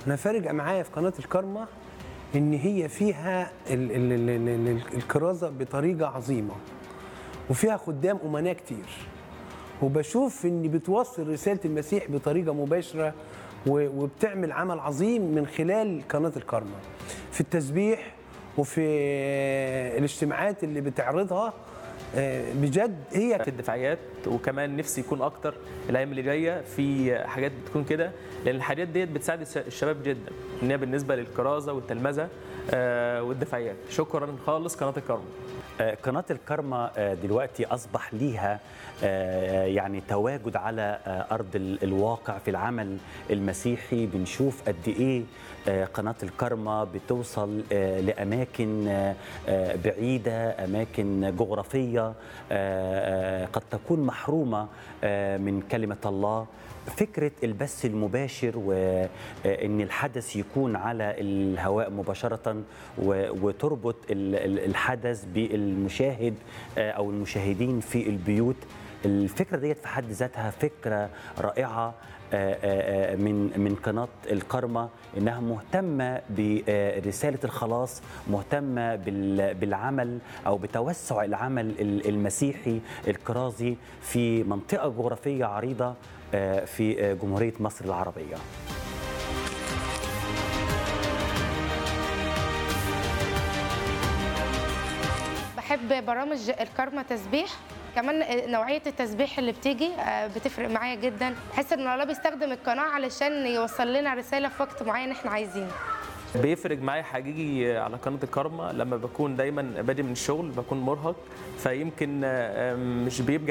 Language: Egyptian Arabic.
انا فارق معايا في قناه الكارما ان هي فيها ال ال ال ال ال الكرازه بطريقه عظيمه وفيها خدام امناء كتير وبشوف ان بتوصل رساله المسيح بطريقه مباشره و- وبتعمل عمل عظيم من خلال قناه الكارما في التسبيح وفي الاجتماعات اللي بتعرضها آه، بجد هي في الدفاعيات وكمان نفسي يكون اكتر الايام اللي جايه في حاجات بتكون كده لان الحاجات ديت بتساعد الش- الشباب جدا ان هي بالنسبه للكرازه والتلمذه آه، والدفاعيات شكرا خالص قناه الكرم آه، قناة الكرمة آه، دلوقتي أصبح ليها آه، يعني تواجد على آه، أرض ال- الواقع في العمل المسيحي بنشوف قد إيه آه، قناة الكرمة بتوصل آه، لأماكن آه، آه، بعيدة أماكن جغرافية آه، آه، قد تكون محرومة آه، من كلمة الله فكرة البث المباشر وإن الحدث يكون على الهواء مباشرة و- وتربط ال- ال- الحدث بالمشاهد آه، أو المشاهدين في البيوت الفكرة ديت في حد ذاتها فكرة رائعة آه، آه، آه، من من قناة الكرمة إنها مهتمة برسالة الخلاص مهتمة بال- بالعمل أو بتوسع العمل ال- المسيحي الكرازي في منطقة جغرافية عريضة آه، في آه، جمهورية مصر العربية بحب برامج الكارما تسبيح كمان نوعية التسبيح اللي بتيجي آه، بتفرق معايا جدا بحس ان الله بيستخدم القناة علشان يوصل لنا رسالة في وقت معين احنا عايزينه بيفرق معايا حقيقي على قناه الكرمه لما بكون دايما بادئ من الشغل بكون مرهق فيمكن آه، مش بيبقى